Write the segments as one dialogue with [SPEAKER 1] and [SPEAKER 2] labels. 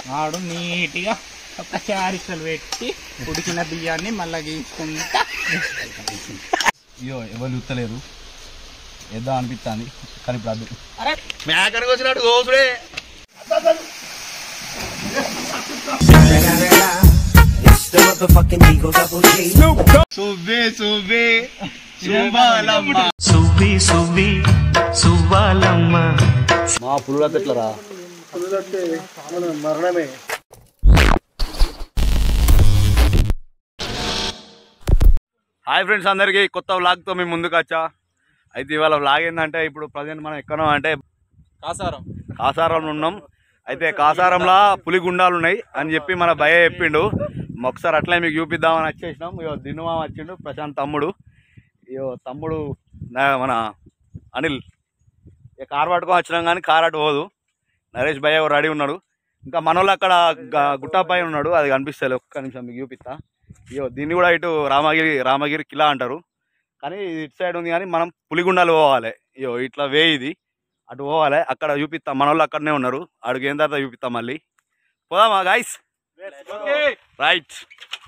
[SPEAKER 1] వాడు నీట్గా ఒక చారికలు పెట్టి ఉడికిన బియ్యాన్ని మళ్ళా గీసుకుంటా
[SPEAKER 2] అయ్యో ఎవరు చూస్తలేరు వేద్దాం అనిపిస్తుంది కానీ ఇప్పుడు అద్దు
[SPEAKER 3] మేకడికి వచ్చినట్టు కోసుడే సువ్వే సువ్వే శుభాలమ్మ
[SPEAKER 4] సువ్వి సువ్వి సువ్వాలమ్మ
[SPEAKER 2] మా పుల్లుల పెట్లరా హాయ్ ఫ్రెండ్స్ అందరికీ కొత్త వ్లాగ్తో మేము ముందుకు వచ్చా అయితే ఇవాళ వ్లాగ్ ఏంటంటే ఇప్పుడు ప్రజెంట్ మనం ఎక్కడ అంటే
[SPEAKER 1] కాసారం
[SPEAKER 2] కాసారంలో ఉన్నాం అయితే కాసారంలో పులిగుండాలు ఉన్నాయి అని చెప్పి మన భయ చెప్పిండు ఒకసారి అట్లే మీకు చూపిద్దామని వచ్చేసినాం ఇగో దినుమామ వచ్చిండు ప్రశాంత్ తమ్ముడు ఇగో తమ్ముడు నా- మన అనిల్ ఇక కార్ పట్టుకొని వచ్చినాం కానీ కార్ అటు పోదు నరేష్ భయ్య రెడీ ఉన్నాడు ఇంకా మనోళ్ళు అక్కడ గ- గుట్ట పైన ఉన్నాడు అది కనిపిస్తుంది ఒక్క నిమిషం మీకు చూపిస్తా ఇగో దీన్ని కూడా ఇటు రామగిరి రామగిరి కిలా అంటారు కానీ ఇది ఇటు సైడ్ ఉంది కానీ మనం పులిగుండాలు పోవాలి ఇగో ఇట్లా వే ఇది అటు పోవాలి అక్కడ చూపిస్తాం మన వాళ్ళు అక్కడనే ఉన్నారు అడుగు ఏం తర్వాత చూపిస్తాం మళ్ళీ పోదామా గాయస్ రైట్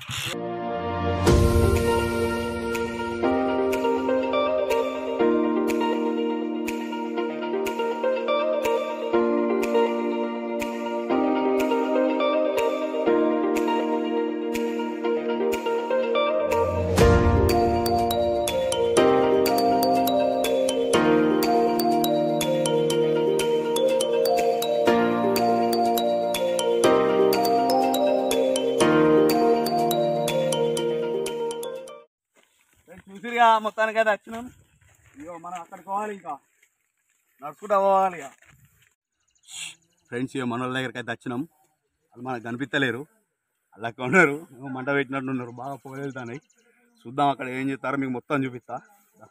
[SPEAKER 2] చూసిరిగా మొత్తానికి అయితే వచ్చినాం ఇగో మనం అక్కడికి పోవాలి ఇంకా నడుచుకుంటా పోవాలి ఇక ఫ్రెండ్స్ ఇక మన వాళ్ళ దగ్గరికి అయితే వచ్చినాం వాళ్ళు మనకు కనిపించలేరు అలా ఉన్నారు ఏమో మంట పెట్టినట్టు ఉన్నారు బాగా పొగలుతున్నాయి చూద్దాం అక్కడ ఏం చేస్తారో మీకు మొత్తం చూపిస్తా దా.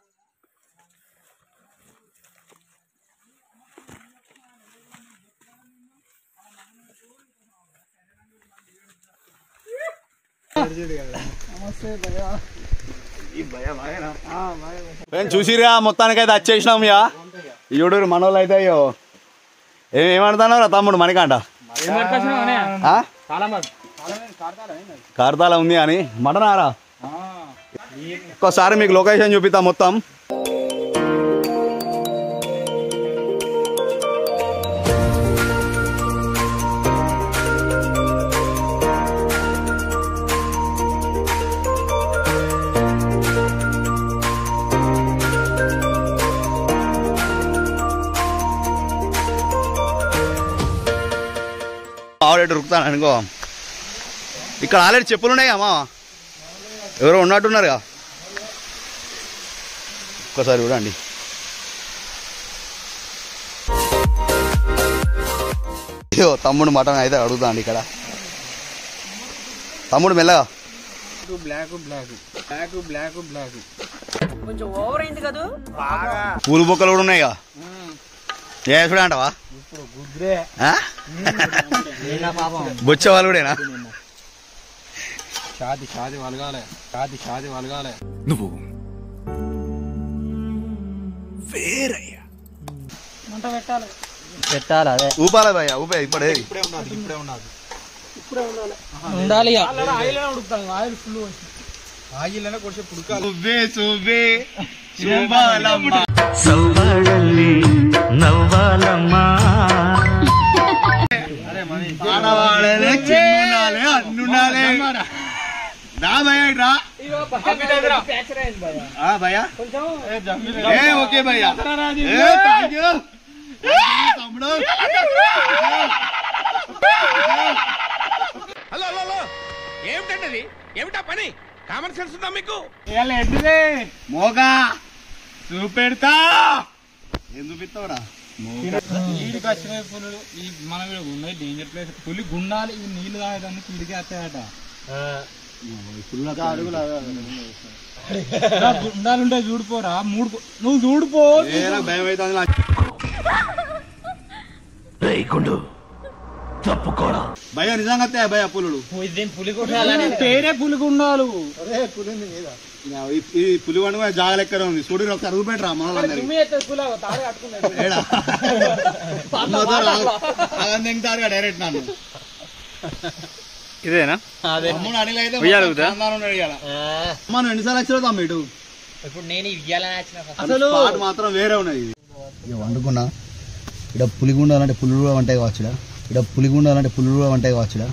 [SPEAKER 2] ఫ్రెండ్స్ చూసిరా మొత్తానికి అయితే వచ్చేసినాం ఇక ఈ చూడు మనోళ్ళు అయితే అయ్యో ఏం ఏమంటున్నావు తమ్ముడు మణికాంట ఆ? కార్తాల ఉంది అని మటనారా ఒక్కసారి మీకు లొకేషన్ చూపిస్తా మొత్తం ఆల్రెడీ రుకుతాను అనుకో ఇక్కడ ఆల్రెడీ చెప్పులు ఉన్నాయి అమ్మా ఎవరో ఉన్నట్టున్నారుగా ఒక్కసారి చూడండి అయ్యో తమ్ముడు మటన్ అయితే అడుగుతాండి ఇక్కడ తమ్ముడు మెల్లగా
[SPEAKER 1] block block block block block
[SPEAKER 2] పూల బొక్కలు కూడా ఉన్నాయిగా ఏ చూడ అంటావా ఆ? బొచ్చే వాళ్ళు కూడానా
[SPEAKER 1] షాది షాది వలగాలి షాది షాది వలగాలి
[SPEAKER 5] పెట్టాలి అదే
[SPEAKER 2] ఊపాల భయ్య ఊపే ఇప్పుడే
[SPEAKER 5] ఉండాలి ఇక.
[SPEAKER 1] ఆగిల్లనే కొంచెం పుడకాలి
[SPEAKER 3] సువ్వే సువ్వే శుభాలమ్మ
[SPEAKER 4] సవ్వాడల్లి నవ్వాలమ్మ
[SPEAKER 3] ఆడవాళ్ళనే చిన్నుండాలి అన్నుండాలి రా భయ రా ఆ, భయ్యా ఏ ఓకే భయ్యా ఏ థ్యాంక్ యూ తమ్ముడు
[SPEAKER 6] హలో హలో హలో ఏమిటండి అది ఏమిటా పని కామన్ సెన్స్ ఉందా మీకు
[SPEAKER 1] ఇవాళ ఎడ్డుదే
[SPEAKER 3] మోగా చూపెడతా ఏం చూపిస్తావురా
[SPEAKER 1] ఈడికి వచ్చిన పులులు ఈ మన వీడు ఉన్నాయి డేంజర్ ప్లేస్ పులి గుండాలి ఈ నీళ్లు తాగడానికి ఈడికి వస్తాయట గుండాలు ఉంటాయి చూడిపోరా మూడు పో- నువ్వు చూడిపో
[SPEAKER 2] ఏ నాకు భయం అవుతుంది నాకు
[SPEAKER 4] రేయకుండు తప్పుకోరా
[SPEAKER 2] భయ నిజంగా వస్తాయా భయ పులుడు
[SPEAKER 1] పేరే పులి గుండాలు
[SPEAKER 2] ఈ- ఈ పులి వండు జాగ లెక్కన ఉంది చూడు ఒకసారి అడుగు పెట్టరా మన వాళ్ళందరికీ. ఏడా? అమ్మతో రా- అలా తింటారుగా డైరెక్ట్ నన్ను ఇదేనా
[SPEAKER 5] అదే
[SPEAKER 3] తమ్ముడు అనిల్ అయితే
[SPEAKER 2] ఉయ్యాలుగుతా?
[SPEAKER 3] మొత్తం ఖాందానం ఉన్నాడు ఇవాళ. మనం ఎన్నిసార్లు వచ్చినా తమ్ముడు ఇటు
[SPEAKER 5] ఇప్పుడు నేను ఇవ్వాలని వచ్చిన
[SPEAKER 3] అసలు పాట మాత్రం వేరే ఉన్నది ఇక వండుకున్నా ఇక్కడ పులిగుండాలంటే పులులు కూడా వంటాయి కావచ్చుడా ఇక్కడ పులిగుండాలంటే పులులు కూడా వంటాయి కావచ్చుడా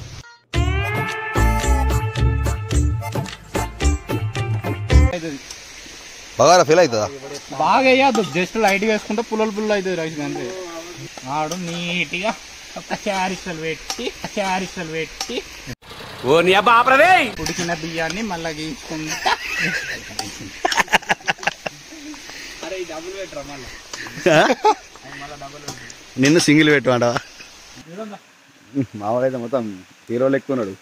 [SPEAKER 3] బాగా ఫీల్ అవుతుందా
[SPEAKER 1] బాగా వేయద్దు జస్ట్ లైట్ గా వేసుకుంటే పుల్లలు పుల్లలు అవుతుంది రైస్ అంతే వాడు నీట్గా ఒక చారిసలు పెట్టి చారిసలు పెట్టి
[SPEAKER 6] ఓ నీ అబ్బా ఆపరదే
[SPEAKER 1] ఉడికిన బియ్యాన్ని మళ్ళా గీసుకుంటా
[SPEAKER 2] నిన్ను సింగిల్ పెట్టమంట మావాడైతే మొత్తం హీరో లెక్క ఉన్నాడు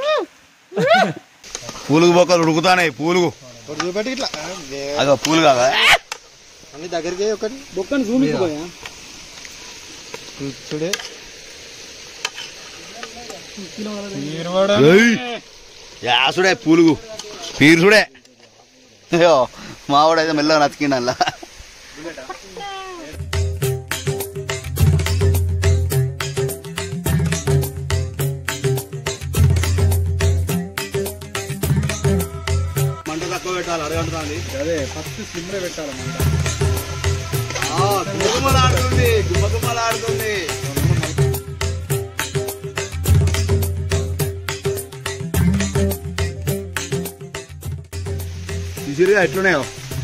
[SPEAKER 2] పూలుగు బొక్కలు ఉడుకుతానే పూలుగు
[SPEAKER 3] చూపెట్టి ఇట్లా
[SPEAKER 2] అదో పూలు కాదా
[SPEAKER 3] అన్ని దగ్గరికి ఒకటి బొక్కని చూపించుకోయా చూడే
[SPEAKER 2] ఏయ్! యాసుడే పూలుగు పీరుసుడే అయ్యో మావాడైతే మెల్లగా నతికిండు అలా మంట తక్కువ పెట్టాలి అరగంటుంది
[SPEAKER 1] అదే ఫస్ట్ స్లిమ్ పెట్టాలి మంట
[SPEAKER 2] గుమ్మగుమ్మలాడుతుంది గుమ్మగుమ్మలాడుతుంది చూసిరుగా ఎట్లున్నాయో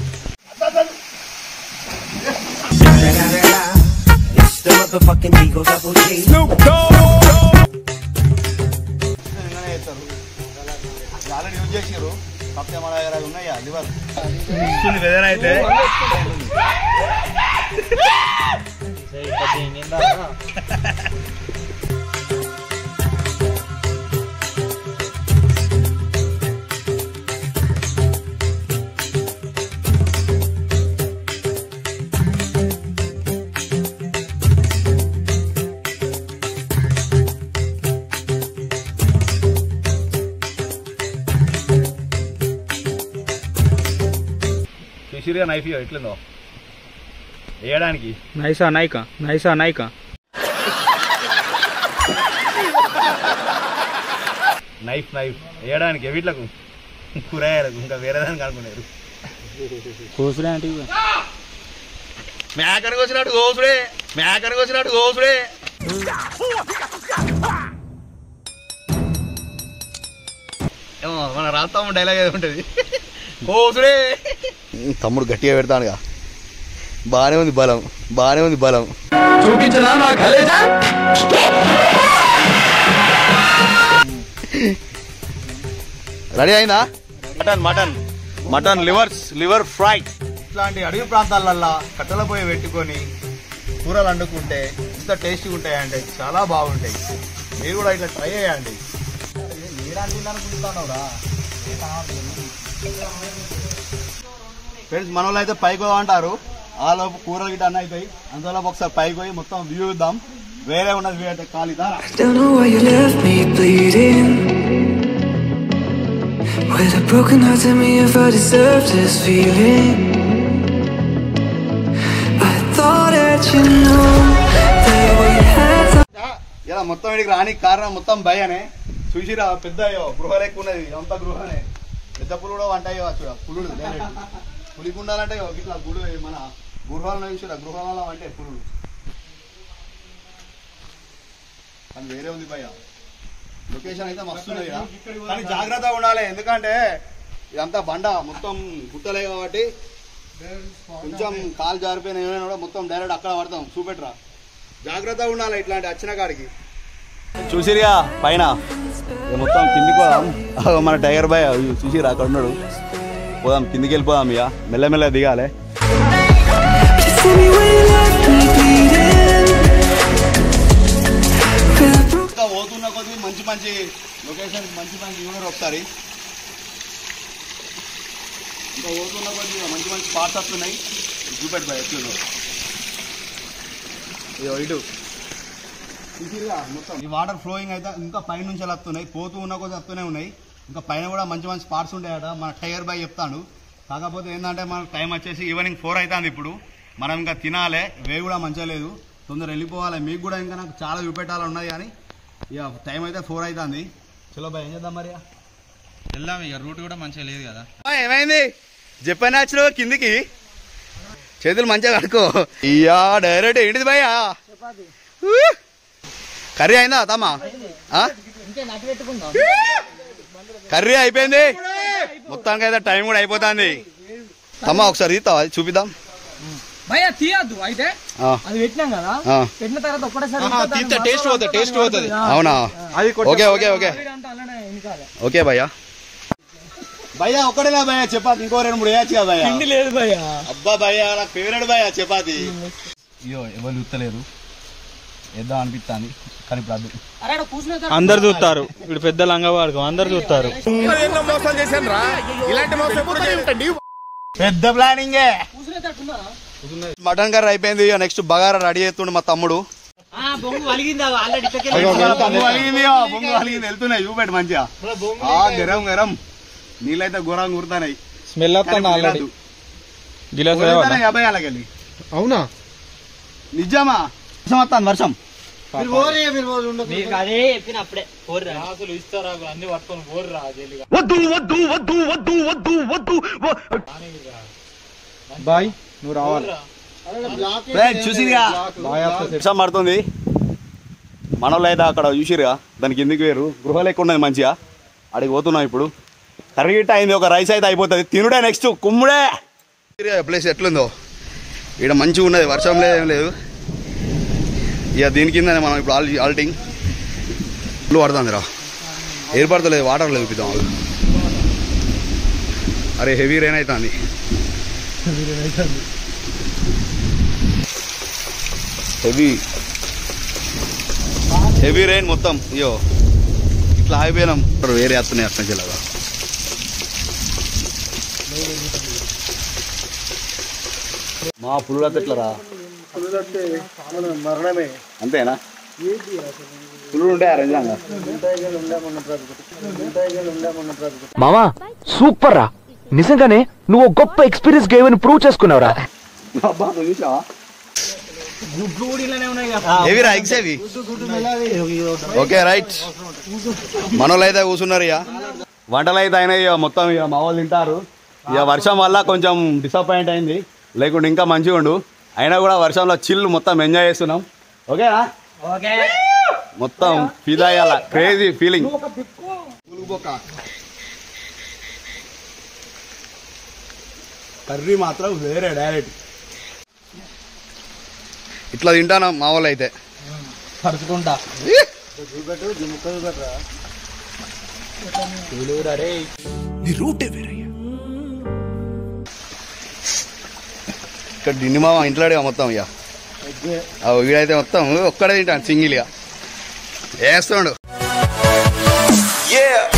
[SPEAKER 2] ఆల్రెడీ యూజ్ చేసారు కాకపోతే మన దగ్గర అవి ఉన్నాయా లివర్ ఇస్తుంది వెదర్ అయితే చూసిరుగా నైఫ్ ఎట్లుందో వేయడానికి
[SPEAKER 1] నైసా నైకా నైసా నైకా
[SPEAKER 2] నైఫ్ నైఫ్ వేయడానికి వీటిలకు కూరగాయలకు ఇంకా వేరే దానికి అనుకున్నారు
[SPEAKER 1] కూసుడే అంటే
[SPEAKER 2] మేకనికి వచ్చినట్టు గోసుడే మేకనికి వచ్చినట్టు గోసుడే ఏమో మన రాస్తాము డైలాగ్ ఏదో ఉంటుంది గోసుడే తమ్ముడు గట్టిగా పెడతానుగా బాగానే ఉంది బలం బాగానే ఉంది బలం రెడీ అయిందా mutton mutton mutton livers liver fry ఇట్లాంటి అడవి ప్రాంతాలల్లో కట్టెల పొయ్యి పెట్టుకొని కూరలు వండుకుంటే ఇంత టేస్టీగా ఉంటాయంటే చాలా బాగుంటాయి మీరు కూడా ఇట్లా ట్రై చేయండి ఫ్రెండ్స్ మన వాళ్ళు అయితే పైకి పోమంటారు ఆ లోపు కూరలు గిట్ట అన్నీ అయిపోయి అందులోపు ఒకసారి పైకి పోయి మొత్తం వ్యూ ఇద్దాం వేరే ఉన్నది వ్యూ అయితే కాలిదా
[SPEAKER 7] Don't know why you left me bleeding. With a broken heart, tell me if I deserve this feeling. I thought that you knew that we had time.
[SPEAKER 2] ఇలా మొత్తం ఇడికి రానికి కారణం మొత్తం భయనే చూసిరా పెద్ద గృహ లెక్క ఉన్నది అంత గృహనే పెద్ద పులు కూడా వంటాయో చూడ పులుడు డైరెక్ట్ పులికి ఉండాలంటే ఇట్లా గుడి మన గృహాలను చూసిరా గృహాలలో అంటే పులుడు కానీ వేరే ఉంది భయ లొకేషన్ అయితే మస్తు ఉన్నది ఈడ. కానీ జాగ్రత్తగా ఉండాలి ఎందుకంటే ఇదంతా బండ మొత్తం గుట్టలే కాబట్టి కొంచెం కాలు జారిపోయిన ఏమైనా కూడా మొత్తం డైరెక్ట్ అక్కడ పడతాం చూపెట్రా జాగ్రత్తగా ఉండాలి ఇట్లాంటి వచ్చిన కాడికి చూసిరుగా పైన ఇక మొత్తం కిందికి పోదాం ఆగో మన టైగర్ బాయ్ చూసిరా అక్కడ ఉన్నాడు పోదాం కిందికి వెళ్ళిపోదాం ఇక మెల్లమెల్ల దిగాలి
[SPEAKER 7] Just tell me where you left me bleeding. With a broken
[SPEAKER 2] ఇంకా పోతున్న కొద్ది మంచి మంచి లొకేషన్ మంచి మంచి చూడరు ఒకసారి ఇంకా పోతున్న కొద్ది మంచి మంచి స్పాట్స్ వస్తున్నాయి చూపెట్టు బాయ్ ఎట్లు ఇదో ఇటు చూసిరుగా మొత్తం ఈ వాటర్ ఫ్లోయింగ్ అయితే ఇంకా పైన నుంచి అలా వస్తున్నాయి పోతూ ఉన్న కొద్ది వస్తూనే ఉన్నాయి ఇంకా పైన కూడా మంచి మంచి స్పాట్స్ ఉంటాయట మన టైగర్ బాయ్ చెప్తాడు కాకపోతే ఏంటంటే మనకు టైం వచ్చేసి ఈవినింగ్ ఫోర్ అవుతుంది ఇప్పుడు మనం ఇంకా తినాలి వే కూడా మంచిగా లేదు తొందర వెళ్ళిపోవాలి మీకు కూడా ఇంకా నాకు చాలా చూపెట్టాలని ఉన్నది కానీ
[SPEAKER 3] ఇక టైం అయితే ఫోర్ అవుతుంది చలో బాయ్ ఏం చేద్దాం మరి ఇక?
[SPEAKER 1] వెళ్దాం ఇక రూట్ కూడా మంచిగా లేదు కదా
[SPEAKER 2] ఆ, ఏమైంది జపాన్ వచ్చిన కిందికి చేతులు మంచిగా కడుకో ఇయ్యా డైరెక్ట్ ఏంటిది భయ్యా ఊ! కర్రీ అయిందా తమ్మా ఆ? కర్రీ అయిపోయింది మొత్తానికి అయితే టైం కూడా అయిపోతుంది తమ్మా ఒకసారి తీస్తావా అది చూపిద్దాం
[SPEAKER 5] భయ్యా తీయద్దు అయితే
[SPEAKER 2] ఆ,
[SPEAKER 5] అది పెట్టినాం కదా
[SPEAKER 2] ఆ.
[SPEAKER 5] పెట్టిన తర్వాత ఒక్కటేసారి
[SPEAKER 1] టేస్ట్ పోతుంది టేస్ట్ పోతుంది
[SPEAKER 2] అవునా ఓకే ఓకే ఓకే
[SPEAKER 5] అంటే అలానే వెనకాల
[SPEAKER 2] ఓకే భయ్యా
[SPEAKER 3] భయ్యా ఒక్కడేనా భయ్యా చపాతి ఇంకో రెండు మూడు వేయచ్చు కదా భయ్యా
[SPEAKER 5] తిండి లేదు భయ్యా
[SPEAKER 3] అబ్బా భయ్యా నాకు ఫేవరెట్ భయ్యా చపాతి
[SPEAKER 2] అయ్యో ఎవరు చూస్తలేరు వేద్దాం అనిపిస్తుంది కానీ ఇప్పుడు అద్దు
[SPEAKER 5] అరే ఆడ కూర్చున్న
[SPEAKER 1] అందరు చూస్తారు ఇప్పుడు పెద్ద లంగవాడుకో అందరు చూస్తారు
[SPEAKER 6] ఎన్నో మోసాలు చేశాను రా ఇలాంటి మోసం ఎప్పుడు చేయలేదండి
[SPEAKER 2] పెద్ద ప్లానింగే
[SPEAKER 5] కూర్చునేటట్టున్నారా
[SPEAKER 2] మటన్ కర్రీ అయిపోయింది నెక్స్ట్ బగారా రెడీ చేస్తుండు మా తమ్ముడు
[SPEAKER 5] బొంగు వలిగింది ఆల్రెడీ
[SPEAKER 3] బొంగు వలిగింది ఇగో, బొంగు వలిగింది వెళ్తున్నాయి చూపెట్టు మంచిగా ఆ గరం గరం నీళ్ళైతే ఘోరంగా ఊరుతాయి
[SPEAKER 1] స్మెల్ వస్తుంది ఆల్రెడీ గిలాస్
[SPEAKER 3] యాభై అలాగెళ్ళి అవునా నిజమా వర్షం వస్తాను వర్షం
[SPEAKER 5] మీకు అదే చెప్పిన అప్పుడే పోర్రా
[SPEAKER 1] అసలు ఇస్తారా అన్ని పట్టుకొని పోర్రా జైలుగా
[SPEAKER 4] వద్దు వద్దు వద్దు వద్దు వద్దు వద్దు
[SPEAKER 1] బాయ్ నువ్వు రావాలి
[SPEAKER 3] చూసిగా
[SPEAKER 2] వర్షం పడుతుంది మనోళ్ళు అయితే అక్కడ చూసిరుగా దానికి ఎందుకు వేరు గృహ లెక్క ఉన్నది మంచిగా అడిగి పోతున్నాం ఇప్పుడు కర్రీ గిట్ట అయింది ఒక రైస్ అయితే అయిపోతుంది తినుడే నెక్స్ట్ కుమ్ముడే ప్లేస్ ఎట్లుందో ఇక్కడ మంచిగా ఉన్నది వర్షం లేదు ఏం లేదు ఇక దీని కింద మనం ఇప్పుడు ఆల్ ఆల్టింగ్ ఇల్లు పడుతుంది రా ఎయిర్ పడతలేదు వాటర్ లేదు చూపిద్దాం ఆగు. అరే హెవీ రైన్ అవుతుంది హెవీ హెవీ రైన్ మొత్తం అయ్యో ఇట్లా ఆగిపోయినాం వేరే వస్తున్నాయి అట్లా చెల్లగా మా పుల్లుల చెట్లరా
[SPEAKER 3] మరణమే
[SPEAKER 2] అంతేనా పుల్లులు ఉంటాయా నిజంగా
[SPEAKER 8] మామా సూపర్ రా నిజంగానే నువ్వు గొప్ప ఎక్స్పీరియన్స్ గేమ్ అని ప్రూవ్ చేసుకున్నావురా
[SPEAKER 2] అబ్బా నువ్వు చూసావా
[SPEAKER 5] ఉన్నాయి
[SPEAKER 2] హెవీ రా ఎగ్స్ హెవీ ఓకే రైట్ మనోళ్ళు అయితే కూర్చున్నారు ఇక వంటలు అయితే అయినాయి ఇక మొత్తం ఇక మా వాళ్ళు తింటారు ఇక వర్షం వల్ల కొంచెం డిసప్పాయింట్ అయింది లేకుంటే ఇంకా మంచిగా ఉండు అయినా కూడా వర్షంలో చిల్లు మొత్తం ఎంజాయ్ చేస్తున్నాం ఓకేనా
[SPEAKER 5] ఓకే
[SPEAKER 2] మొత్తం ఫిదా అయ్యాల క్రేజీ ఫీలింగ్
[SPEAKER 3] కర్రీ మాత్రం వేరే డైరెక్ట్
[SPEAKER 2] ఇట్లా తింటాను మా వాళ్ళు అయితే
[SPEAKER 5] పడుచుకుంటా
[SPEAKER 2] ఇక్కడ దిన్ని మామ ఇంట్లో మొత్తం ఇక ఆ వీడైతే మొత్తం ఒక్కడే తింటాను సింగిల్ ఇక వేస్తుండు
[SPEAKER 7] Yeah.